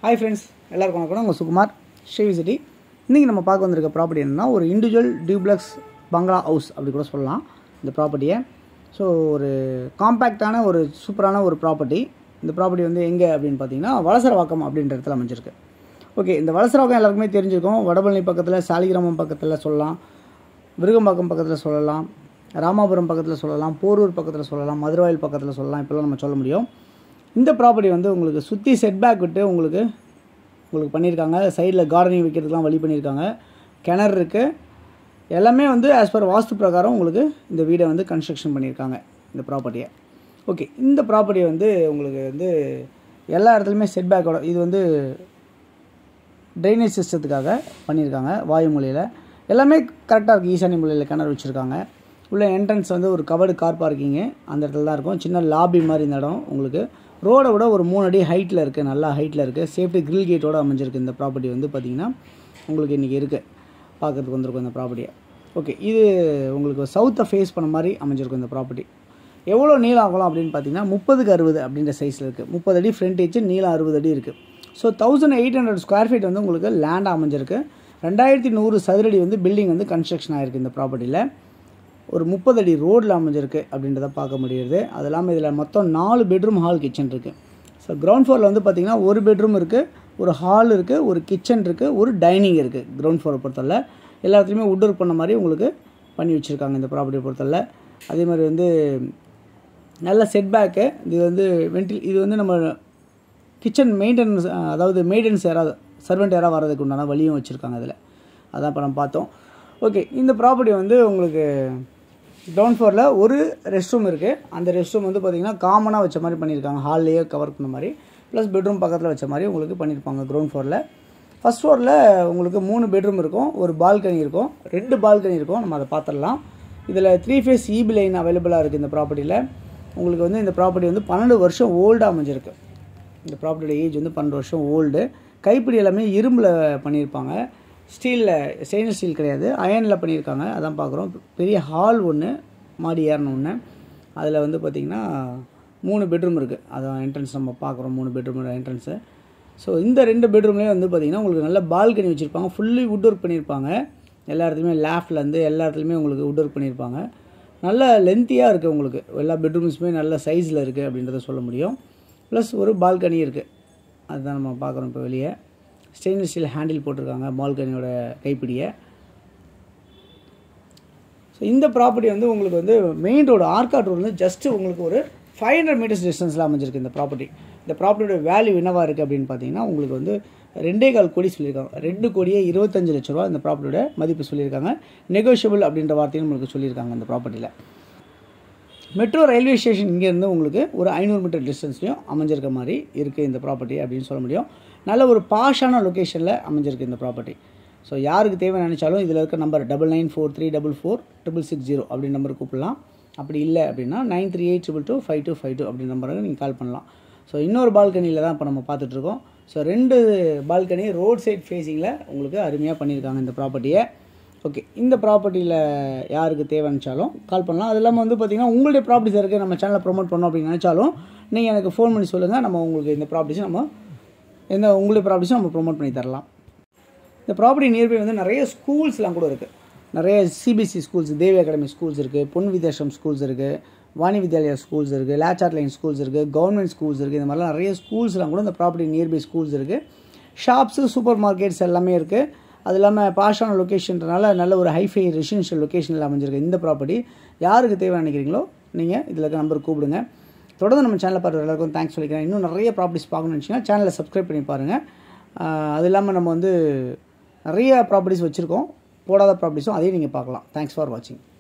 hi friends எல்லாருக்கும் வணக்கம் உங்கள் சுகுமார் ஸ்ரீவி சிட்டி இன்றைக்கி நம்ம பார்க்க வந்திருக்க ப்ராப்பர்ட்டி என்னன்னா ஒரு இண்டிவிஜுவல் டியூப்ளக்ஸ் பங்களா ஹவுஸ் அப்படி கூட சொல்லலாம் இந்த ப்ராப்பர்ட்டியை ஸோ ஒரு காம்பேக்டான ஒரு சூப்பரான ஒரு ப்ராப்பர்ட்டி இந்த ப்ராப்பர்ட்டி வந்து எங்கே அப்படின்னு பார்த்தீங்கன்னா வலசரவாக்கம் அப்படின்ற இடத்துல அமைஞ்சிருக்கு ஓகே இந்த வலசரவாக்கம் எல்லாருக்குமே தெரிஞ்சிருக்கும் வடபழனி பக்கத்தில் சாலிகிராமம் பக்கத்தில் சொல்லலாம் விருகம்பாக்கம் பக்கத்தில் சொல்லலாம் ராமாபுரம் பக்கத்தில் சொல்லலாம் போரூர் பக்கத்தில் சொல்லலாம் மதுரவாயில் பக்கத்தில் சொல்லலாம் இப்போல்லாம் நம்ம சொல்ல முடியும் இந்த ப்ராப்பர்ட்டி வந்து உங்களுக்கு சுற்றி செட்பேக் விட்டு உங்களுக்கு உங்களுக்கு பண்ணியிருக்காங்க சைடில் கார்டனிங் வைக்கிறதுக்குலாம் வழி பண்ணியிருக்காங்க கிணறு இருக்குது எல்லாமே வந்து ஆஸ் பர் வாஸ்து பிரகாரம் உங்களுக்கு இந்த வீடை வந்து கன்ஸ்ட்ரக்ஷன் பண்ணியிருக்காங்க இந்த ப்ராப்பர்ட்டியை ஓகே இந்த ப்ராப்பர்ட்டி வந்து உங்களுக்கு வந்து எல்லா இடத்துலையுமே செட்பேக்கோட இது வந்து ட்ரைனேஜ் சிஸ்டத்துக்காக பண்ணியிருக்காங்க வாயு மூலையில் எல்லாமே கரெக்டாக இருக்குது ஈசானி மூலையில் கிணறு வச்சுருக்காங்க உள்ள என்ட்ரன்ஸ் வந்து ஒரு கவர்டு கார் பார்க்கிங்கு அந்த இடத்துல தான் இருக்கும் சின்ன லாபி மாதிரி இந்த இடம் உங்களுக்கு ரோடை விட ஒரு மூணு அடி ஹைட்டில் இருக்குது நல்லா ஹைட்டில் இருக்குது சேஃப்டி கிரில் கேட்டோட அமைஞ்சிருக்கு இந்த ப்ராப்பர்ட்டி வந்து பார்த்திங்கன்னா உங்களுக்கு இன்றைக்கி இருக்குது பார்க்கறதுக்கு வந்திருக்கும் இந்த ப்ராப்பர்ட்டியை ஓகே இது உங்களுக்கு சவுத்தை ஃபேஸ் பண்ண மாதிரி அமைஞ்சிருக்கும் இந்த ப்ராப்பர்ட்டி எவ்வளோ நீளம் ஆகலாம் அப்படின்னு பார்த்தீங்கன்னா முப்பதுக்கு அறுபது அப்படின்ற சைஸில் இருக்குது முப்பது அடி ஃப்ரண்டேஜ் நீளம் அறுபது அடி இருக்குது so thousand eight hundred square feet வந்து உங்களுக்கு லேண்ட் அமைஞ்சிருக்கு ரெண்டாயிரத்தி நூறு சதுரடி வந்து பில்டிங் வந்து கன்ஸ்ட்ரக்ஷன் ஆகிருக்கு இந்த ப்ராப்பர்ட்டியில் ஒரு முப்பது அடி ரோடில் அமைஞ்சிருக்கு அப்படின்றத பார்க்க முடியுது அது இல்லாமல் இதில் மொத்தம் நாலு பெட்ரூம் ஹால் கிச்சன் இருக்குது ஸோ கிரவுண்ட் ஃப்ளோரில் வந்து பார்த்திங்கன்னா ஒரு பெட்ரூம் இருக்குது ஒரு ஹால் இருக்குது ஒரு கிச்சன் இருக்குது ஒரு டைனிங் இருக்குது கிரவுண்ட் ஃப்ளோரை பொறுத்தவரை எல்லாத்துலேயுமே உட் ஒர்க் பண்ண மாதிரி உங்களுக்கு பண்ணி வச்சுருக்காங்க இந்த ப்ராப்பர்ட்டியை பொறுத்தவரை அதே மாதிரி வந்து நல்ல செட்பேக்கு இது வந்து வென்டில் இது வந்து நம்ம கிச்சன் மெயின்டெனன்ஸ் அதாவது மெயின்டெனன்ஸ் யாராவது சர்வெண்ட் யாராவது வர்றதுக்கு உண்டான வழியும் வச்சுருக்காங்க அதில் அதான் இப்போ நம்ம பார்த்தோம் ஓகே இந்த ப்ராப்பர்ட்டி வந்து உங்களுக்கு கிரவுண்ட் ஃப்ளோரில் ஒரு ரெஸ்ட் ரூம் இருக்குது அந்த ரெஸ்ட் ரூம் வந்து பார்த்திங்கன்னா காமனாக வச்ச மாதிரி பண்ணியிருக்காங்க ஹால்லேயே கவர் பண்ண மாதிரி ப்ளஸ் பெட்ரூம் பக்கத்தில் வச்ச மாதிரி உங்களுக்கு பண்ணியிருப்பாங்க கிரவுண்ட் ஃப்ளோரில் ஃபஸ்ட் ஃப்ளோரில் உங்களுக்கு மூணு பெட்ரூம் இருக்கும் ஒரு பால்கனி இருக்கும் ரெண்டு பால்கனி இருக்கும் நம்ம அதை பார்த்துடலாம் இதில் த்ரீ ஃபேஸ் இபி லைன் அவைலபிளாக இருக்குது இந்த ப்ராப்பர்ட்டியில் உங்களுக்கு வந்து இந்த ப்ராப்பர்ட்டி வந்து பன்னெண்டு வருஷம் ஓல்டாக அமைஞ்சிருக்கு இந்த ப்ராப்பர்ட்டியோட ஏஜ் வந்து பன்னெண்டு வருஷம் ஓல்டு கைப்பிடி எல்லாமே இரும்பில் பண்ணியிருப்பாங்க ஸ்டீலில் ஸ்டெயின்லெஸ் ஸ்டீல் கிடையாது அயனில் பண்ணியிருக்காங்க அதான் பார்க்குறோம் பெரிய ஹால் ஒன்று மாடி ஏறணும் ஒன்று அதில் வந்து பார்த்திங்கன்னா மூணு பெட்ரூம் இருக்குது அதான் என்ட்ரன்ஸ் நம்ம பார்க்குறோம் மூணு பெட்ரூமோட என்ட்ரன்ஸு ஸோ இந்த ரெண்டு பெட்ரூம்லேயே வந்து பார்த்திங்கன்னா உங்களுக்கு நல்ல பால்கனி வச்சுருப்பாங்க ஃபுல்லி வுட் ஒர்க் பண்ணியிருப்பாங்க எல்லா இடத்துலையுமே லேஃப்ட்லேருந்து எல்லா இடத்துலையுமே உங்களுக்கு வுட் ஒர்க் பண்ணியிருப்பாங்க நல்ல லென்த்தியாக இருக்குது உங்களுக்கு எல்லா பெட்ரூம்ஸுமே நல்ல சைஸில் இருக்குது அப்படின்றத சொல்ல முடியும் ப்ளஸ் ஒரு பால்கனி இருக்குது அதுதான் நம்ம பார்க்குறோம் இப்போ வெளியே ஸ்டெயின்லெஸ் ஸ்டீல் ஹேண்டில் போட்டிருக்காங்க பால்கனியோட கைப்பிடியை ஸோ இந்த ப்ராப்பர்ட்டி வந்து உங்களுக்கு வந்து மெயின் ரோடு ஆர்காட் ரோடு வந்து ஜஸ்ட்டு உங்களுக்கு ஒரு ஃபைவ் ஹண்ட்ரட் மீட்டர்ஸ் டிஸ்டன்ஸில் அமைஞ்சிருக்கு இந்த ப்ராப்பர்ட்டி இந்த ப்ராப்பர்ட்டியோட வேல்யூ என்னவாக இருக்குது அப்படின்னு பார்த்தீங்கன்னா உங்களுக்கு வந்து ரெண்டே கால் கோடி சொல்லியிருக்காங்க ரெண்டு கோடியே இருபத்தஞ்சு லட்ச ரூபா இந்த ப்ராப்பர்ட்டியோட மதிப்பு சொல்லியிருக்காங்க நெகோஷியபிள் அப்படின்ற வார்த்தையும் உங்களுக்கு சொல்லியிருக்காங்க இந்த ப்ராப்பர்ட்டியில் மெட்ரோ ரயில்வே ஸ்டேஷன் இங்கேருந்து உங்களுக்கு ஒரு ஐநூறு மீட்டர் டிஸ்டன்ஸ்லையும் அமைஞ்சிருக்க மாதிரி இருக்குது இந்த ப்ராப்பர்ட்டி அப்படின்னு சொல்ல முடியும் நல்ல ஒரு பாஷான லொக்கேஷனில் அமைஞ்சிருக்கு இந்த ப்ராப்பர்ட்டி ஸோ யாருக்கு தேவை நினச்சாலும் இதில் இருக்க number double nine four three double four triple six zero அப்படின்னு நம்பர் கூப்பிடலாம் அப்படி இல்லை அப்படின்னா nine three eight triple two five two five two அப்படின்ற நம்பருக்கு நீங்கள் கால் பண்ணலாம் ஸோ இன்னொரு பால்கனியில் தான் இப்போ நம்ம பார்த்துட்ருக்கோம் ஸோ ரெண்டு பால்கனி ரோட் சைட் ஃபேஸிங்கில் உங்களுக்கு அருமையாக பண்ணியிருக்காங்க இந்த ப்ராப்பர்ட்டியை ஓகே இந்த ப்ராப்பர்ட்டியில் யாருக்கு தேவைச்சாலும் கால் பண்ணலாம் அது இல்லாமல் வந்து பார்த்திங்கன்னா உங்களுடைய ப்ராப்பர்ட்டிஸ் இருக்குது நம்ம சேனலை ப்ரொமோட் பண்ணோம் அப்படின்னு நினச்சாலும் நீங்கள் எனக்கு ஃபோன் பண்ணி சொல்லுங்கள் நம்ம உங்களுக்கு இந்த ப்ராப்பர்ட்டிஸும் நம்ம எந்த உங்களுடைய ப்ராப்பர்ட்டிஸும் நம்ம ப்ரொமோட் பண்ணி தரலாம் இந்த ப்ராப்பர்ட்டி நியர்பை வந்து நிறைய ஸ்கூல்ஸ்லாம் கூட இருக்குது நிறைய CBSE schools Devi academy schools இருக்குது பொன் வித்யாசம் ஸ்கூல்ஸ் இருக்குது வாணி வித்யாலயா ஸ்கூல்ஸ் இருக்குது லேச்சார்ட் லைன் ஸ்கூல்ஸ் இருக்குது கவர்மெண்ட் ஸ்கூல்ஸ் இருக்குது இந்த மாதிரிலாம் நிறைய ஸ்கூல்ஸ்லாம் கூட இந்த ப்ராப்பர்ட்டி நியர்பை ஸ்கூல்ஸ் இருக்குது ஷாப்ஸு சூப்பர் மார்க்கெட்ஸ் எல்லாமே இருக்குது அது இல்லாமல் பாஷான லொக்கேஷன்றனால நல்ல ஒரு ஹைஃபை ரெசிடென்ஷியல் லொக்கேஷனில் அமைஞ்சிருக்கு இந்த ப்ராப்பர்ட்டி யாருக்கு தேவை நினைக்கிறீங்களோ நீங்கள் இதில் இருக்க நம்பர் கூப்பிடுங்க தொடர்ந்து நம்ம சேனலை பார்க்குற எல்லாருக்கும் தேங்க்ஸ் சொல்லிக்கிறேன் இன்னும் நிறைய ப்ராப்பர்ட்டிஸ் பார்க்கணும்னு நினச்சிங்கன்னா சேனலை சப்ஸ்கிரைப் பண்ணி பாருங்கள் அது இல்லாமல் நம்ம வந்து நிறைய ப்ராப்பர்ட்டிஸ் வச்சுருக்கோம் போடாத ப்ராப்பர்ட்டிஸும் அதையும் நீங்கள் பார்க்கலாம் தேங்க்ஸ் ஃபார் வாட்சிங்